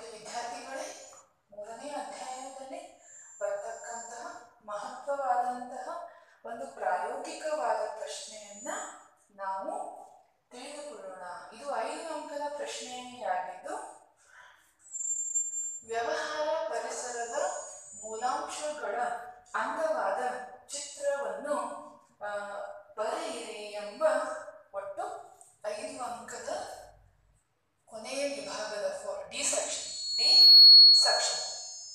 okay ವಿದ್ಯಾರ್ಥಿಗಳೇ ಮೂರನೇ ಅಧ್ಯಾಯದಲ್ಲಿ ಬರ್ತಕ್ಕಂತಹ ಮಹತ್ವವಾದಂತಹ ಒಂದು ಪ್ರಾಯೋಗಿಕವಾದ ಪ್ರಶ್ನೆಯನ್ನ ನಾವು ತಿಳಿದುಕೊಳ್ಳೋಣ ಇದು ಐದು ಅಂಕದ ಪ್ರಶ್ನೆಯಾಗಿದ್ದು ವ್ಯವಹಾರ ಪರಿಸರದ ಮೂಲಾಂಶಗಳ ಅಂದವಾದ ಚಿತ್ರವನ್ನು ಆ, ಬರೆಯಿರಿ ಎಂಬ ಒಟ್ಟು ಐದು ಅಂಕದ ಕೊನೆಯ ವಿಭಾಗದ for D section D section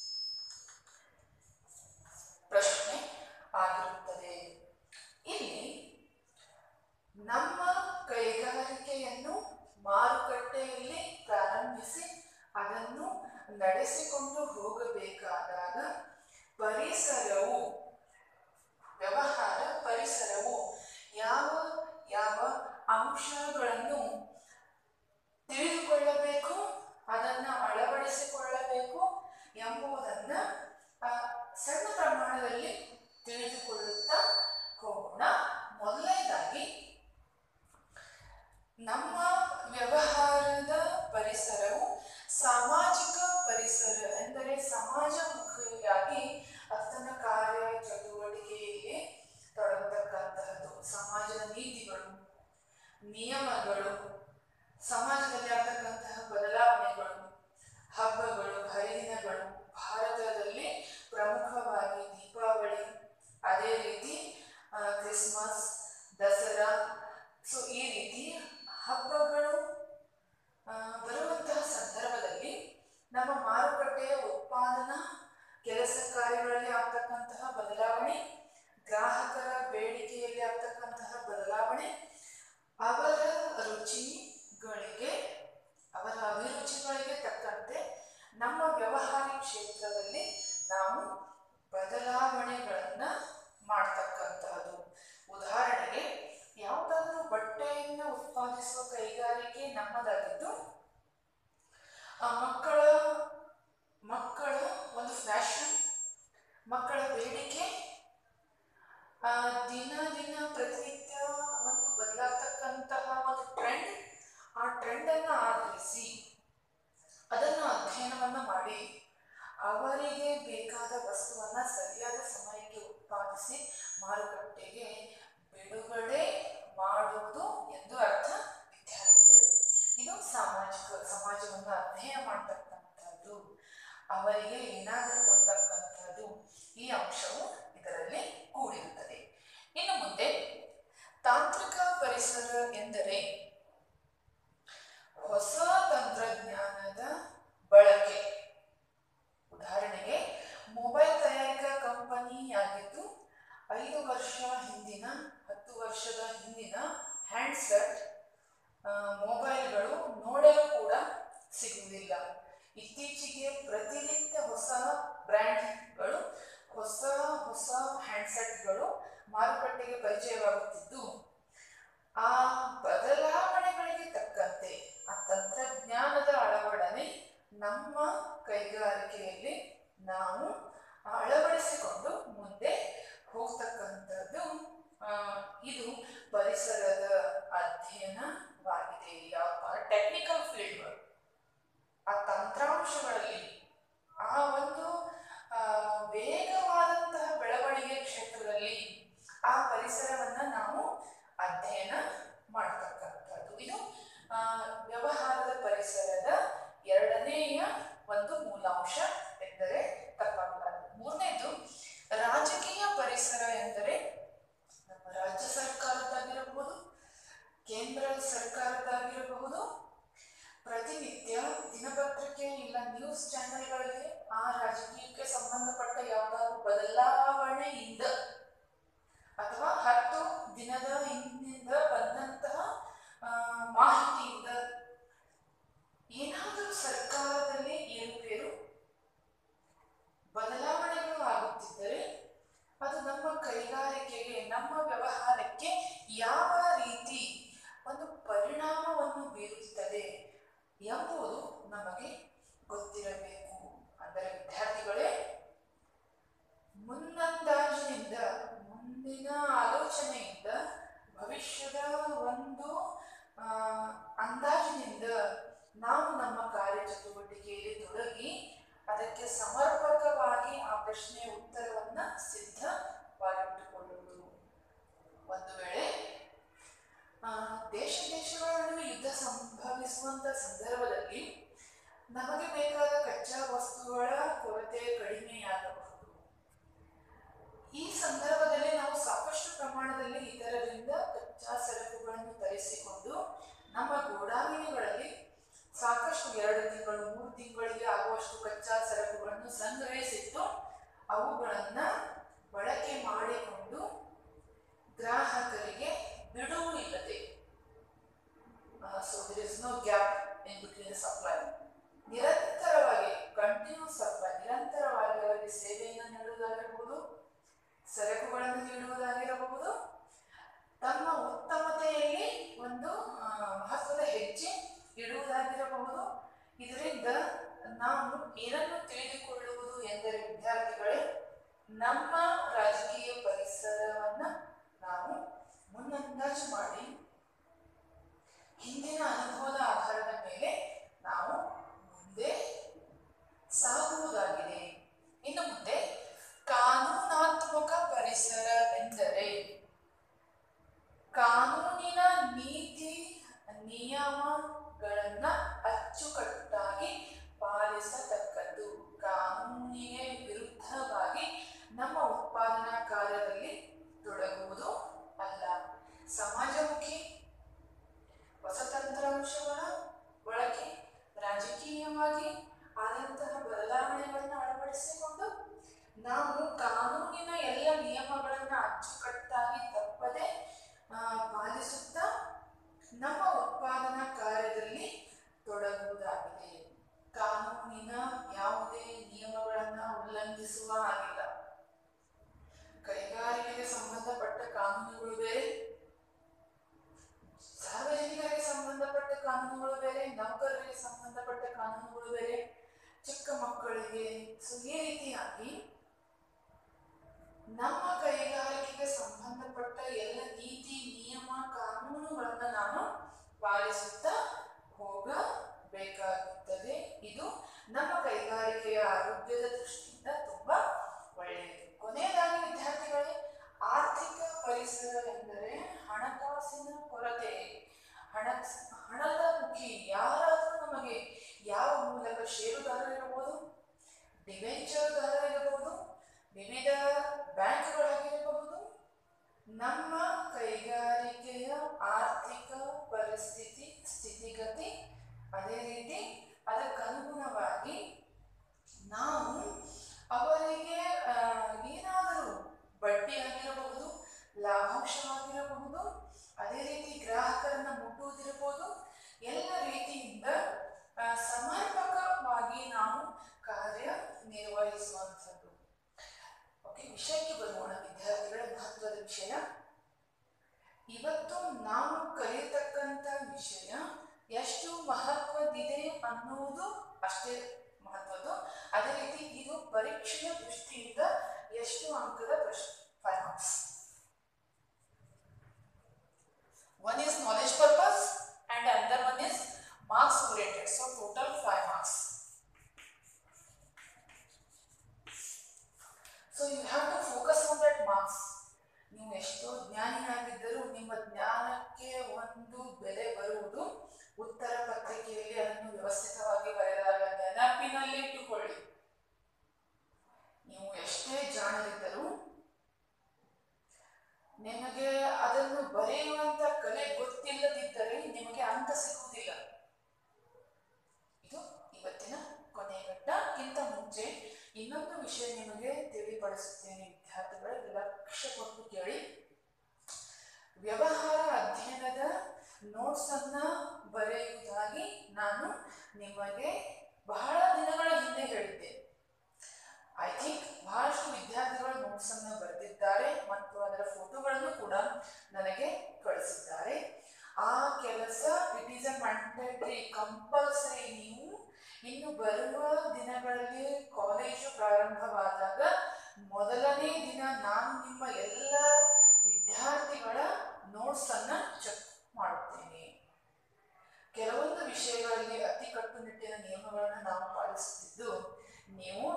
ಪ್ರಶ್ನೆ ಆಗಿರುತ್ತದೆ ಇಲ್ಲಿ ನಮ್ಮ ಕೈಗಾರಿಕೆಯನ್ನು ಮಾರುಕಟ್ಟೆಯಲ್ಲಿ ಪ್ರಾರಂಭಿಸಿ ಅದನ್ನು ನಡೆಸಿಕೊಂಡು ಹೋಗಬೇಕಾದಾಗ ಪರಿಸರವು ವ್ಯವಹಾರ ಪರಿಸರವು ಯಾವ ಯಾವ ಅಂಶಗಳನ್ನು ತಿಳಿದುಕೊಳ್ಳಬೇಕು ಅದನ್ನು ಅಳವಡಿಸಿಕೊಳ್ಳಬೇಕು ಎಂಬುದನ್ನ ಆ, ಸಣ್ಣ ಪ್ರಮಾಣದಲ್ಲಿ ತಿಳಿದುಕೊಳ್ಳುತ್ತಾ ಹೋಗೋಣ ಮೊದಲನೇದಾಗಿ ನಮ್ಮ ವ್ಯವಹಾರದ ಪರಿಸರವು ಸಾಮಾಜಿಕ ಪರಿಸರ ಎಂದರೆ ಸಮಾಜಮುಖಿಯಾಗಿ ತನ್ನ ಕಾರ್ಯ ಚಟುವಟಿಕೆಯಲ್ಲಿ ತೊಡಗತಕ್ಕಂತಹದ್ದು ಸಮಾಜದ ನೀತಿಗಳು ನಿಯಮಗಳು ಸಮಾಜದಲ್ಲಿ ಆಗ್ತಕ್ಕಂತಹ ಬದಲಾವಣೆಗಳು ಹಬ್ಬಗಳು ಹರಿದಿನಗಳು ಭಾರತದಲ್ಲಿ ಪ್ರಮುಖವಾಗಿ ದೀಪಾವಳಿ ಅದೇ ರೀತಿ ಆ, ಕ್ರಿಸ್ಮಸ್ ದಸರಾ ಸೊ ಈ ರೀತಿ ಹಬ್ಬಗಳು ಆ, ಬರುವಂತಹ ಸಂದರ್ಭದಲ್ಲಿ ನಮ್ಮ ಮಾರುಕಟ್ಟೆಯ ಉತ್ಪಾದನಾ ಕೆಲಸ ಕಾರ್ಯಗಳಲ್ಲಿ ಆಗ್ತಕ್ಕಂತಹ ಬದಲಾವಣೆ ಗ್ರಾಹಕರ ಬೇಡಿಕೆಯಲ್ಲಿ ಆಗ್ತಕ್ಕಂತಹ ಬದಲಾವಣೆ ಅವರ ರುಚಿಗಳಿಗೆ ಅವರ ಅಭಿರುಚಿಗಳಿಗೆ ತಕ್ಕಂತೆ ನಮ್ಮ ವ್ಯವಹಾರ ಕ್ಷೇತ್ರದಲ್ಲಿ ನಾವು ಬದಲಾವಣೆಗಳನ್ನು ಮಾಡ್ತಕ್ಕಂತಹದ್ದು ಉದಾಹರಣೆಗೆ ಯಾವುದಾದ್ರೂ ಬಟ್ಟೆಯನ್ನು ಉತ್ಪಾದಿಸುವ ಕೈಗಾರಿಕೆ ನಮ್ಮದಾಗಿದ್ದು ಆ ಮಕ್ಕಳ ಮಕ್ಕಳ ಒಂದು ಫ್ಯಾಷನ್ ಮಕ್ಕಳ ಬೇಡಿಕೆ ಆ, ದಿನ ದಿನ ಪ್ರತಿನಿತ್ಯ ಒಂದು ಬದಲಾಗ್ತಕ್ಕಂತಹ ಒಂದು ಟ್ರೆಂಡ್ ಆ ಟ್ರೆಂಡನ್ನು ಆಧರಿಸಿ ಅದನ್ನು ಅಧ್ಯಯನವನ್ನು ಮಾಡಿ ಅವರಿಗೆ ಬೇಕಾದ ವಸ್ತುವನ್ನು ಸರಿಯಾದ ಸಮಯಕ್ಕೆ ಉತ್ಪಾದಿಸಿ ಮಾರುಕಟ್ಟೆಗೆ ಬಿಡುಗಡೆ ಮಾಡುವುದು ಎಂದು ಅರ್ಥ ವಿದ್ಯಾರ್ಥಿಗಳು ಇದು ಸಾಮಾಜಿಕ ಸಮಾಜವನ್ನು ಅಧ್ಯಯನ ಮಾಡ್ತಕ್ಕಂಥದ್ದು ಅವರಿಗೆ ಏನಾದರೂ ಕೊಡ್ತಕ್ಕಂಥದ್ದು ಈ ಅಂಶವು ಇದರಲ್ಲಿ ಕೂಡಿರುತ್ತದೆ ಇನ್ನು ಮುಂದೆ ತಾಂತ್ರಿಕ ಪರಿಸರ ಎಂದರೆ ಹೊಸ ತಂತ್ರಜ್ಞಾನದ ಬಳಕೆ ಉದಾಹರಣೆಗೆ ಮೊಬೈಲ್ ತಯಾರಿಕಾ ಕಂಪನಿಯಾಗಿದ್ದು ಐದು ವರ್ಷ ಹಿಂದಿನ ಹತ್ತು ವರ್ಷದ ಹಿಂದಿನ ಹ್ಯಾಂಡ್ಸೆಟ್ ಮೊಬೈಲ್ಗಳು ನೋಡಲು ಕೂಡ ಸಿಗುವುದಿಲ್ಲ ಇತ್ತೀಚೆಗೆ ಪ್ರತಿನಿತ್ಯ ಹೊಸ ಬ್ರ್ಯಾಂಡ್ಗಳು ಹೊಸ ಹೊಸ ಹ್ಯಾಂಡ್ಸೆಟ್ಗಳು ಮಾರುಕಟ್ಟೆಗೆ ಪರಿಚಯವಾಗುತ್ತಿದ್ದು ಆ ಬದಲಾವಣೆಗಳಿಗೆ ತಕ್ಕಂತೆ ಆ ತಂತ್ರಜ್ಞಾನದ ಅಳವಡನೆ ನಮ್ಮ ಕೈಗಾರಿಕೆಯಲ್ಲಿ ನಾವು ಅಳವಡಿಸಿಕೊಂಡು ಮುಂದೆ ಹೋಗ್ತಕ್ಕಂಥದ್ದು ಆ, ಇದು ಪರಿಸರದ ಅಧ್ಯಯನವಾಗಿದೆ ಯಾವ ಟೆಕ್ನಿಕಲ್ ಫೀಲ್ಡ್ ಆ ತಂತ್ರಾಂಶಗಳಲ್ಲಿ ಆ ಒಂದು ಆ, ವೇಗವಾದಂತಹ ಬೆಳವಣಿಗೆ ಕ್ಷೇತ್ರದಲ್ಲಿ ಆ ಪರಿಸರವನ್ನು ನಾವು ಅಧ್ಯಯನ ಮಾಡ್ತಕ್ಕಂಥದ್ದು ಇದು ಆ, ವ್ಯವಹಾರದ ಪರಿಸರದ ಎರಡನೆಯ ಒಂದು ಮೂಲಾಂಶ ಎಂದರೆ ತಪ್ಪಾಗಲಾರದು ಮೂರನೇದು ರಾಜಕೀಯ ಪರಿಸರ ಎಂದರೆ ನಮ್ಮ ರಾಜ್ಯ ಸರ್ಕಾರದ್ದಾಗಿರಬಹುದು ಕೇಂದ್ರ ಸರ್ಕಾರದ್ದಾಗಿರಬಹುದು ಪ್ರತಿನಿತ್ಯ ದಿನಪತ್ರಿಕೆ ಇಲ್ಲ ನ್ಯೂಸ್ ಚಾನೆಲ್ಗಳಲ್ಲಿ ಆ ರಾಜಕೀಯಕ್ಕೆ ಸಂಬಂಧಪಟ್ಟ ಯಾವುದಾದ್ರು ಬದಲಾವಣೆಯಿಂದ ಅಥವಾ ಹತ್ತು ದಿನದ ಹಿಂದಿನಿಂದ ಬಂದಂತಹ ಆ, ಮಾಹಿತಿಯಿಂದ ಏನಾದರೂ ಸರ್ಕಾರದಲ್ಲಿ ಏರುಪೇರು ಬದಲಾವಣೆಗಳು ಆಗುತ್ತಿದ್ದರೆ ಅದು ನಮ್ಮ ಕೈಗಾರಿಕೆಗೆ ನಮ್ಮ ವ್ಯವಹಾರಕ್ಕೆ ಯಾವ ರೀತಿ ಒಂದು ಪರಿಣಾಮವನ್ನು ಬೀರುತ್ತದೆ ಎಂಬುದು ನಮಗೆ ಗೊತ್ತಿರಬೇಕು ಅಂದರೆ ವಿದ್ಯಾರ್ಥಿಗಳೇ ಮುನ್ನಂದಾಜಿನಿಂದ ಮುಂದಿನ ಆಲೋಚನೆಯಿಂದ ಭವಿಷ್ಯದ ಒಂದು ಆ, ಅಂದಾಜಿನಿಂದ ನಾವು ನಮ್ಮ ಕಾರ್ಯಚಟುವಟಿಕೆಯಲ್ಲಿ ತೊಡಗಿ ಅದಕ್ಕೆ ಸಮರ್ಪಕವಾಗಿ ಆ ಪ್ರಶ್ನೆಯ ಉತ್ತರವನ್ನ ಸಿದ್ಧವಾಗಿಟ್ಟುಕೊಳ್ಳುವುದು ಒಂದು ವೇಳೆ ಆ, ದೇಶ ದೇಶಗಳ ನಡುವೆ ಯುದ್ಧ ಸಂಭವಿಸುವಂತ ಸಂದರ್ಭದಲ್ಲಿ ನಮಗೆ ಬೇಕಾದ ಕಚ್ಚಾ ವಸ್ತುಗಳ ಕೊರತೆ ಕಡಿಮೆಯಾಗಬಹುದು ಈ ಸಂದರ್ಭದಲ್ಲಿ ನಾವು ಸಾಕಷ್ಟು ಪ್ರಮಾಣದಲ್ಲಿ ಇತರರಿಂದ ಕಚ್ಚಾ ಸರಕುಗಳನ್ನು ತರಿಸಿಕೊಂಡು ನಮ್ಮ ಗೋಡಾಮಿನಿಗಳಲ್ಲಿ ಸಾಕಷ್ಟು ಎರಡು ತಿಂಗಳು ಮೂರು ತಿಂಗಳಿಗೆ ಆಗುವಷ್ಟು ಕಚ್ಚಾ ಸರಕುಗಳನ್ನು ಸಂಗ್ರಹಿಸಿಟ್ಟು ಅವುಗಳನ್ನ ಬಳಕೆ ಮಾಡಿಕೊಂಡು ಗ್ರಾಹಕರಿಗೆ ಬಿಡುವಿಲ್ಲದೆ so there is no gap in between supply ನಿರಂತರವಾಗಿ ಕಂಟಿನ್ಯೂಸ್ ಸಪ್ಲೈ ನಿರಂತರವಾಗಿ ಅವರಿಗೆ ಸೇವೆಯನ್ನು ನೀಡುವುದಾಗಿರಬಹುದು ಸರಕುಗಳನ್ನು ನೀಡುವುದಾಗಿರಬಹುದು ತಮ್ಮ ಉತ್ತಮತೆಯಲ್ಲಿ ಒಂದು ಆ, ಮಹತ್ವದ ಹೆಜ್ಜೆ ಇಡುವುದಾಗಿರಬಹುದು ಇದರಿಂದ ನಾವು ಏನನ್ನು ತಿಳಿದುಕೊಳ್ಳುವುದು ಎಂದರೆ ವಿದ್ಯಾರ್ಥಿಗಳೇ ನಮ್ಮ ರಾಜಕೀಯ ಪರಿಸರವನ್ನ ನಾವು ಮುನ್ನಂದಾಜು ಮಾಡಿ ಹಿಂದಿನ ಅನುಭವದ ಆಧಾರದ ಮೇಲೆ ನಾವು ಮುಂದೆ ಸಾಗುವುದಾಗಿದೆ ಇನ್ನು ಮುಂದೆ ಕಾನೂನಾತ್ಮಕ ಪರಿಸರ ಎಂದರೆ ಕಾನೂನಿನ ನೀತಿ ನಿಯಮಗಳನ್ನ ಅಚ್ಚುಕಟ್ಟಾಗಿ ಪಾಲಿಸತಕ್ಕದ್ದು ಕಾನೂನಿಗೆ ವಿರುದ್ಧವಾಗಿ ನಮ್ಮ ಉತ್ಪಾದನಾ ಕಾರ್ಯದಲ್ಲಿ ತೊಡಗುವುದು ಅಲ್ಲ ಸಮಾಜಮುಖಿ ಹೊಸ ತಂತ್ರಾಂಶಗಳ ಬಳಕೆ ರಾಜಕೀಯವಾಗಿ ಆದಂತಹ ಬದಲಾವಣೆಗಳನ್ನು ಅಳವಡಿಸಿಕೊಂಡು ನಾವು ಕಾನೂನಿನ ಎಲ್ಲ ನಿಯಮಗಳನ್ನ ಅಚ್ಚುಕಟ್ಟಾಗಿ ತಪ್ಪದೆ ಆ, ಪಾಲಿಸುತ್ತಾ ನಮ್ಮ ಉತ್ಪಾದನಾ ಕಾರ್ಯದಲ್ಲಿ ತೊಡಗುವುದಾಗಿದೆ ಕಾನೂನಿನ ಯಾವುದೇ ನಿಯಮಗಳನ್ನ ಉಲ್ಲಂಘಿಸುವ ಹಾಗಿಲ್ಲ ಕೈಗಾರಿಕೆಗೆ ಸಂಬಂಧಪಟ್ಟ ಕಾನೂನುಗಳು ಬೇರೆ ಸಾರ್ವಜನಿಕರಿಗೆ ಸಂಬಂಧಪಟ್ಟ ಕಾನೂನುಗಳು ಬೇರೆ ನೌಕರರಿಗೆ ಸಂಬಂಧಪಟ್ಟ ಕಾನೂನುಗಳು ಬೇರೆ ಚಿಕ್ಕ ಮಕ್ಕಳಿಗೆ ಸೊ ಈ ರೀತಿಯಾಗಿ ನಮ್ಮ ಕೈಗಾರಿಕೆಗೆ ಸಂಬಂಧಪಟ್ಟ ಎಲ್ಲ ನೀತಿ ನಿಯಮ ಕಾನೂನುಗಳನ್ನ ನಾನು ಪಾಲಿಸುತ್ತಾ ಹೋಗಬೇಕಾಗುತ್ತದೆ ಇದು ನಮ್ಮ ಕೈಗಾರಿಕೆಯ ಆರೋಗ್ಯದ ದೃಷ್ಟಿಯಿಂದ ತುಂಬಾ ಒಳ್ಳೆಯದು ಕೊನೆಯದಾಗಿ ವಿದ್ಯಾರ್ಥಿಗಳೇ ಆರ್ಥಿಕ ಪರಿಸರ ಎಂದರೆ ಹಣಕಾಸಿನ ಕೊರತೆ ಹಣ ಹಣದ ಮುಖಿ ಯಾರಾದರೂ ನಮಗೆ ಯಾವ ಮೂಲಕ ಷೇರುದಾರರಿರಬಹುದು ಡಿವೆಂಚರ್ದಾರರಿರಬಹುದು ವಿವಿಧ ಬ್ಯಾಂಕ್ಗಳಾಗಿರಬಹುದು ನಮ್ಮ ಕೈಗಾರಿಕೆಯ ಆರ್ಥಿಕ ಪರಿಸ್ಥಿತಿ ಸ್ಥಿತಿಗತಿ ಅದೇ ರೀತಿ ಅದಕ್ಕನುಗುಣವಾಗಿ ನಾವು ಅವರಿಗೆ ಆ, ಏನಾದರೂ ಬಡ್ಡಿ ಆಗಿರಬಹುದು ಲಾಭಾಂಶವಾಗಿರಬಹುದು ಅದೇ ರೀತಿ ಗ್ರಾಹಕರನ್ನ ಮುಟ್ಟುವುದಿರಬಹುದು ಎಲ್ಲ ರೀತಿಯಿಂದ ಆ, ಸಮರ್ಪಕವಾಗಿ ನಾವು ಕಾರ್ಯ ನಿರ್ವಹಿಸುವಂಥದ್ದು ಓಕೆ ವಿಷಯಕ್ಕೆ ಬರೋಣ ವಿದ್ಯಾರ್ಥಿಗಳ ಮಹತ್ವದ ವಿಷಯ ಇವತ್ತು ನಾವು ಕಲಿಯತಕ್ಕಂಥ ವಿಷಯ ಎಷ್ಟು ಮಹತ್ವದಿದೆ ಅನ್ನುವುದು ಅಷ್ಟೇ ಮಹತ್ವದ್ದು ಅದೇ ರೀತಿ ಇದು ಪರೀಕ್ಷೆಯ ದೃಷ್ಟಿಯಿಂದ ಎಷ್ಟು ಅಂಕದ ಪ್ರಶ್ನೆ five marks one is knowledge purpose and another one is marks oriented so total five marks so you have to focus on that marks ನೀವು ಎಷ್ಟೋ ಜ್ಞಾನಿಯಾಗಿದ್ದರೂ ನಿಮ್ಮ ಜ್ಞಾನಕ್ಕೆ ಒಂದು ಬೆಲೆ ಬರುವುದು ಉತ್ತರ ಪತ್ರಿಕೆಯಲ್ಲಿ ಅದನ್ನು ವ್ಯವಸ್ಥಿತವಾಗಿ ಬರೆದಾಗ ನೆನಪಿನಲ್ಲಿ ಇಟ್ಟುಕೊಳ್ಳಿ ನೀವು ಎಷ್ಟೇ ಜಾಣರಿದ್ದರೂ ನಿಮಗೆ ಅದನ್ನು ಬರೆಯುವಂತ ಕಲೆ ಗೊತ್ತಿಲ್ಲದಿದ್ದರೆ ನಿಮಗೆ ಅಂಕ ಸಿಗುವುದಿಲ್ಲ ಇದು ಇವತ್ತಿನ ಕೊನೆಯ ಘಟ್ಟಕ್ಕಿಂತ ಮುಂಚೆ ಇನ್ನೊಂದು ವಿಷಯ ನಿಮಗೆ ತಿಳಿಪಡಿಸುತ್ತೇನೆ ವಿದ್ಯಾರ್ಥಿಗಳೇ ಲಕ್ಷ್ಯ ಕೊಟ್ಟು ಕೇಳಿ ವ್ಯವಹಾರ ಅಧ್ಯಯನದ ನೋಟ್ಸ್ ಅನ್ನ ಬರೆಯುವುದಾಗಿ ನಾನು ನಿಮಗೆ ಬಹಳ ದಿನಗಳ ಹಿಂದೆ ಹೇಳಿದ್ದೆ ಐ ಥಿಂಕ್ ಬಹಳಷ್ಟು ವಿದ್ಯಾರ್ಥಿಗಳು ನೋಟ್ಸ್ ಅನ್ನು ಬರೆದಿದ್ದಾರೆ ಮತ್ತು ಅದರ ಫೋಟೋಗಳನ್ನು ಕೂಡ ನನಗೆ ಕಳಿಸಿದ್ದಾರೆ ಆ ಕೆಲಸ it is a mandatory compulsory ನೀವು ಇನ್ನು ಬರುವ ದಿನಗಳಲ್ಲಿ ಕಾಲೇಜು ಪ್ರಾರಂಭವಾದಾಗ ಮೊದಲನೇ ದಿನ ನಾನು ನಿಮ್ಮ ಎಲ್ಲ ವಿದ್ಯಾರ್ಥಿಗಳ ನೋಟ್ಸ್ ಅನ್ನ ಚೆಕ್ ಮಾಡುತ್ತೇನೆ ಕೆಲವೊಂದು ವಿಷಯಗಳಲ್ಲಿ ಅತಿ ಕಟ್ಟುನಿಟ್ಟಿನ ನಿಯಮಗಳನ್ನು ನಾವು ಪಾಲಿಸುತ್ತಿದ್ದು ನೀವು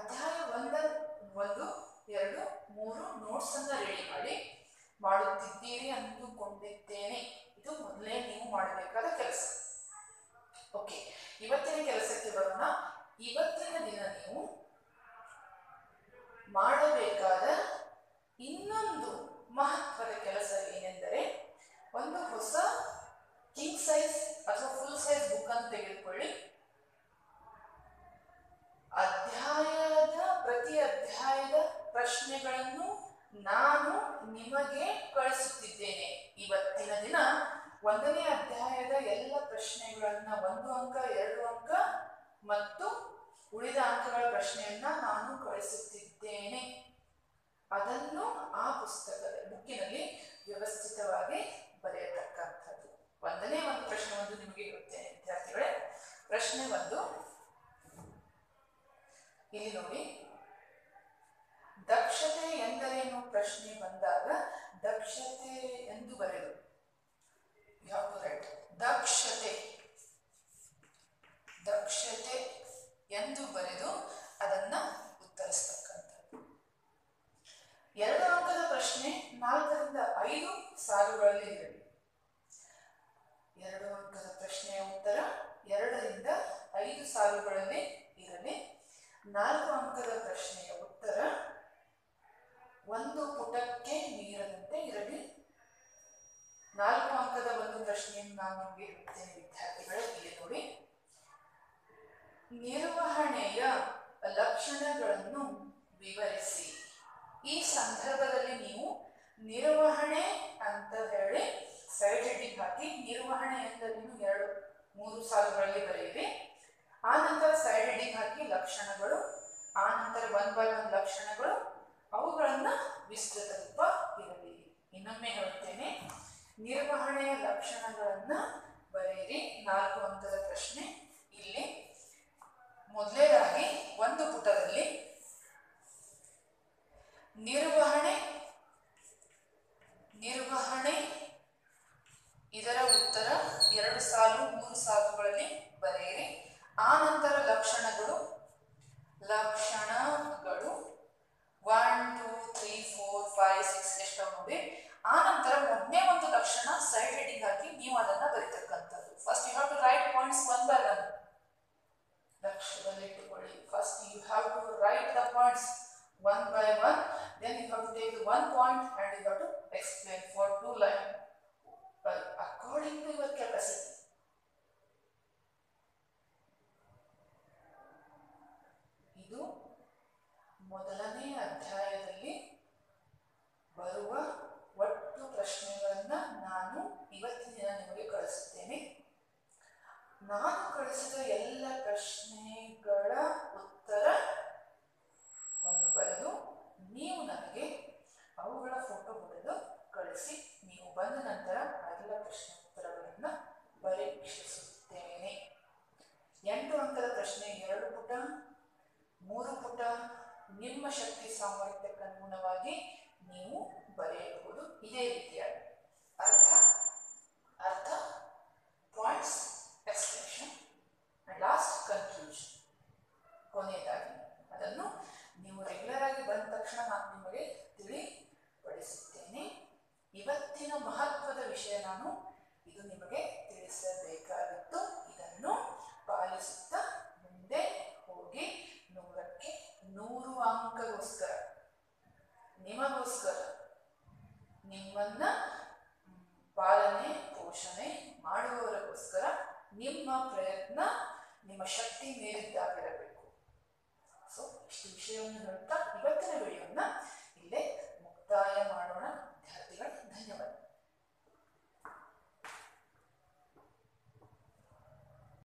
ಅಧ್ಯಾಯ ಒಂದ ಒಂದು ಎರಡು ಮೂರು ನೋಟ್ಸ್ ಅನ್ನ ರೆಡಿ ಮಾಡಿ ಮಾಡುತ್ತಿದ್ದೀರಿ ಅಂದುಕೊಂಡಿದ್ದೇನೆ ಇದು ಮೊದಲೇ ನೀವು ಮಾಡಬೇಕಾದ ಕೆಲಸ ಓಕೆ ಇವತ್ತಿನ ಕೆಲಸಕ್ಕೆ ಬರೋಣ ಇವತ್ತಿನ ದಿನ ನೀವು ಮಾಡಬೇಕಾದ ಇನ್ನೊಂದು ಮಹತ್ವದ ಕೆಲಸ ಏನೆಂದರೆ ಒಂದು ಹೊಸ ಕಿಂಗ್ ಸೈಜ್ ಅಥವಾ ಫುಲ್ ಸೈಜ್ ಬುಕ್ ಅನ್ನು ತೆಗೆದುಕೊಳ್ಳಿ ಅಧ್ಯಾಯದ ಪ್ರತಿ ಅಧ್ಯಾಯದ ಪ್ರಶ್ನೆಗಳನ್ನು ನಾನು ನಿಮಗೆ ಕಳಿಸುತ್ತಿದ್ದೇನೆ ಇವತ್ತಿನ ದಿನ ಒಂದನೇ ಅಧ್ಯಾಯದ ಎಲ್ಲ ಪ್ರಶ್ನೆಗಳನ್ನ ಒಂದು ಅಂಕ ಎರಡು ಅಂಕ ಮತ್ತು ಉಳಿದ ಅಂಕಗಳ ಪ್ರಶ್ನೆಯನ್ನ ನಾನು ಕಳಿಸುತ್ತಿದ್ದೇನೆ ಅದನ್ನು ಆ ಪುಸ್ತಕದ ಬುಕ್ಕಿನಲ್ಲಿ ವ್ಯವಸ್ಥಿತವಾಗಿ ಬರೆಯತಕ್ಕಂಥದ್ದು ಒಂದನೇ ಒಂದು ಪ್ರಶ್ನೆ ಒಂದು ನಿಮಗೆ ಇರುತ್ತೇನೆ ವಿದ್ಯಾರ್ಥಿಗಳೇ ಪ್ರಶ್ನೆ ಒಂದು ಇಲ್ಲಿ ನೋಡಿ ದಕ್ಷತೆ ಎಂದರೇನು ಪ್ರಶ್ನೆ ಬಂದಾಗ ದಕ್ಷತೆ ಎಂದು ಬರೆದು ಯಾವ ರೈಟ್ ದಕ್ಷತೆ ದಕ್ಷತೆ ಎಂದು ಬರೆದು ಅದನ್ನ ಉತ್ತರಿಸ್ತಕ್ಕಂಥದ್ದು ಎರಡು ಅಂಕದ ಪ್ರಶ್ನೆ ನಾಲ್ಕರಿಂದ ಐದು ಸಾಲುಗಳಲ್ಲಿ ಇರಲಿ ಎರಡು ಅಂಕದ ಪ್ರಶ್ನೆಯ ಉತ್ತರ ಎರಡರಿಂದ ಐದು ಸಾಲುಗಳಲ್ಲಿ ಇರಲಿ ನಾಲ್ಕು ಅಂಕದ ಪ್ರಶ್ನೆಯ ಉತ್ತರ ಒಂದು ಪುಟಕ್ಕೆ ಮೀರದಂತೆ ಇರಲಿ ನಾಲ್ಕು ಅಂಕದ ಒಂದು ಪ್ರಶ್ನೆಯನ್ನು ನಾನು ನಿಮಗೆ ಹೇಳ್ತೇನೆ ವಿದ್ಯಾರ್ಥಿಗಳೇ ಇಲ್ಲಿ ನೋಡಿ ನಿರ್ವಹಣೆಯ ಲಕ್ಷಣಗಳನ್ನು ವಿವರಿಸಿ ಈ ಸಂದರ್ಭದಲ್ಲಿ ನೀವು ನಿರ್ವಹಣೆ ಅಂತ ಹೇಳಿ ಸೈಡ್ ಹೆಡಿಂಗ್ ಹಾಕಿ ನಿರ್ವಹಣೆ ಎಂದರೇನು ಎರಡು ಮೂರು ಸಾಲುಗಳಲ್ಲಿ ಬರೆಯಿರಿ ಆ ನಂತರ ಸೈಡ್ ಹೆಡಿಂಗ್ ಹಾಕಿ ಲಕ್ಷಣಗಳು ಆ ನಂತರ ಒನ್ ಬೈ ಒನ್ ಲಕ್ಷಣಗಳು ಅವುಗಳನ್ನ ವಿಸ್ತೃತ ರೂಪ ಇರಲಿ ಇನ್ನೊಮ್ಮೆ ಹೇಳ್ತೇನೆ ನಿರ್ವಹಣೆಯ ಲಕ್ಷಣಗಳನ್ನ ಬರೆಯಿರಿ ನಾಲ್ಕು ಅಂಕದ ಪ್ರಶ್ನೆ ಇಲ್ಲಿ ಮೊದಲನೇದಾಗಿ ಒಂದು ಪುಟದಲ್ಲಿ ನಿರ್ವಹಣೆ ನಿರ್ವಹಣೆ ಇದರ ಉತ್ತರ ಎರಡು ಸಾಲು ಮೂರು ಸಾಲುಗಳಲ್ಲಿ ಬರೆಯಿರಿ ಆ ನಂತರ ಲಕ್ಷಣಗಳು ಲಕ್ಷಣಗಳು one two three four five six ಎಷ್ಟೋ ನೋಡಿ ಆ ನಂತರ ಮೊದಲನೇ ಒಂದು ಲಕ್ಷಣ ಸೈಡ್ ಹೆಡಿಂಗ್ ಹಾಕಿ ನೀವು ಅದನ್ನ ಬರೀತಕ್ಕಂಥದ್ದು first you have to write points one by one ಲಕ್ಷ್ಯದಲ್ಲಿಟ್ಟುಕೊಳ್ಳಿ first you have to write the points one by one then you have to take one point and you have to explain for two line according to your capacity ಇದು ಮೊದಲನೇ ಅಧ್ಯಾಯದಲ್ಲಿ ಬರುವ ಒಟ್ಟು ಪ್ರಶ್ನೆಗಳನ್ನ ನಾನು ಇವತ್ತಿನ ದಿನ ನಿಮಗೆ ಕಳಿಸುತ್ತೇನೆ ನಾನು ಕಳಿಸಿದ ಎಲ್ಲ ಪ್ರಶ್ನೆಗಳ ಉತ್ತರವನ್ನು ಬರೆದು ನೀವು ನನಗೆ ಅವುಗಳ ಫೋಟೋ ಹೊಡೆದು ಕಳಿಸಿ ನೀವು ಬಂದ ನಂತರ ಆ ಎಲ್ಲ ಪ್ರಶ್ನೆ ಉತ್ತರಗಳನ್ನು ಪರೀಕ್ಷಿಸುತ್ತೇನೆ ಎಂಟು ಅಂಕದ ಪ್ರಶ್ನೆ ಎರಡು ಪುಟ ಮೂರು ಪುಟ ನಿಮ್ಮ ಶಕ್ತಿ ಸಾಮರ್ಥ್ಯಕ್ಕನುಗುಣವಾಗಿ ನೀವು ಬರೆಯಬಹುದು ಇದೇ ರೀತಿಯಾಗಿ ಅರ್ಥ ಅರ್ಥ points expression and last conclusion ಕೊನೆಯದಾಗಿ ಅದನ್ನು ನೀವು ರೆಗ್ಯುಲರ್ ಆಗಿ ಬಂದ ತಕ್ಷಣ ನಾನು ನಿಮಗೆ ತಿಳಿಪಡಿಸುತ್ತೇನೆ ಇವತ್ತಿನ ಮಹತ್ವದ ವಿಷಯ ನಾನು ಇದು ನಿಮಗೆ ತಿಳಿಸಬೇಕಾಗಿತ್ತು ಇದನ್ನು ಪಾಲಿಸುತ್ತಾ ಮುಂದೆ ಹೋಗಿ ನೂರಕ್ಕೆ ನೂರು ಅಂಕಗೋಸ್ಕರ ನಿಮಗೋಸ್ಕರ ನಿಮ್ಮನ್ನ ಮ್, ಪಾಲನೆ ಪೋಷಣೆ ಮಾಡುವವರಿಗೋಸ್ಕರ ನಿಮ್ಮ ಪ್ರಯತ್ನ ನಿಮ್ಮ ಶಕ್ತಿ ಮೀರಿದ್ದಾಗಿರಬೇಕು ಸೊ ಇಷ್ಟು ವಿಷಯವನ್ನು ಹೇಳ್ತಾ ಇವತ್ತಿನ ವಿಡಿಯೋನ ಇಲ್ಲೇ ಮುಕ್ತಾಯ ಮಾಡೋಣ